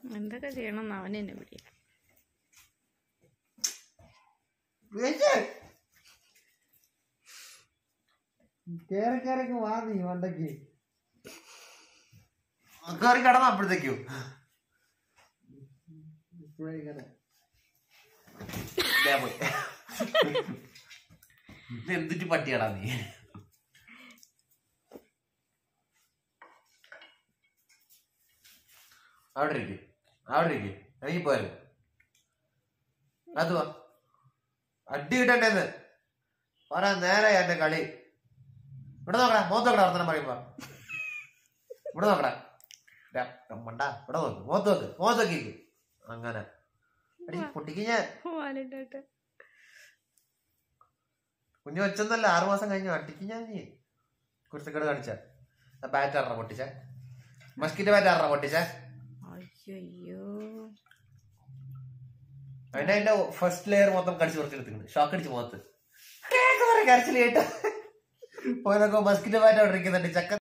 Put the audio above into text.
എന്തൊക്കെ ചെയ്യണം എന്ന് അവൻ എന്നെ പിടിക്കും കേറി കേറി വാ നീ വണ്ടക്ക് കയറി കിടന്ന അപ്പോഴത്തേക്കും ഇപ്പോഴേ കേറി ദേ പോയി ഇത് എന്തിട്ട് പട്ടിയാടാ നീ അവിടെ ഇരിക്കും അവിടെ ഇരിക്കും എനിക്ക് പോയാലും അത് വാ അടി കിട്ടണ്ടേന്ന് പറ നേരെ എന്റെ കളി ഇവിടെ നോക്കടാ മോത്ത് നോക്കടാ വർത്തനം പറയുമ്പോ ഇവിടെ നോക്കടാ ദാ, മണ്ടാ ഇവിടെ നോക്ക് മോത്ത് നോക്ക് മോത്ത് നോക്കിക്ക് അങ്ങനെ അടി പൊട്ടിക്ക് ഞാൻ വാലിട്ടോട്ട് കുഞ്ഞു വെച്ചെന്നല്ല ആറു മാസം കഴിഞ്ഞു അടിക്ക് ഞാൻ നീ കുരുത്തക്കേട് കാണിച്ച ബാറ്റ് ആറ പൊട്ടിച്ച മസ്കിറ്റ് ബാറ്റ് ആറ പൊട്ടിച്ച അയ്യോ അതിന്റെ അതിന്റെ ഫസ്റ്റ് ലെയർ മൊത്തം കടിച്ചു കുറച്ചെടുത്തിട്ടുണ്ട് ഷോക്ക് അടിച്ച് മുഖത്ത് കരച്ചിൽ കേട്ടോ പോയതൊക്കെ മസ്കിറ്റ് ബാറ്റ് അവിടെ ഇരിക്കുന്നുണ്ട് ചക്ക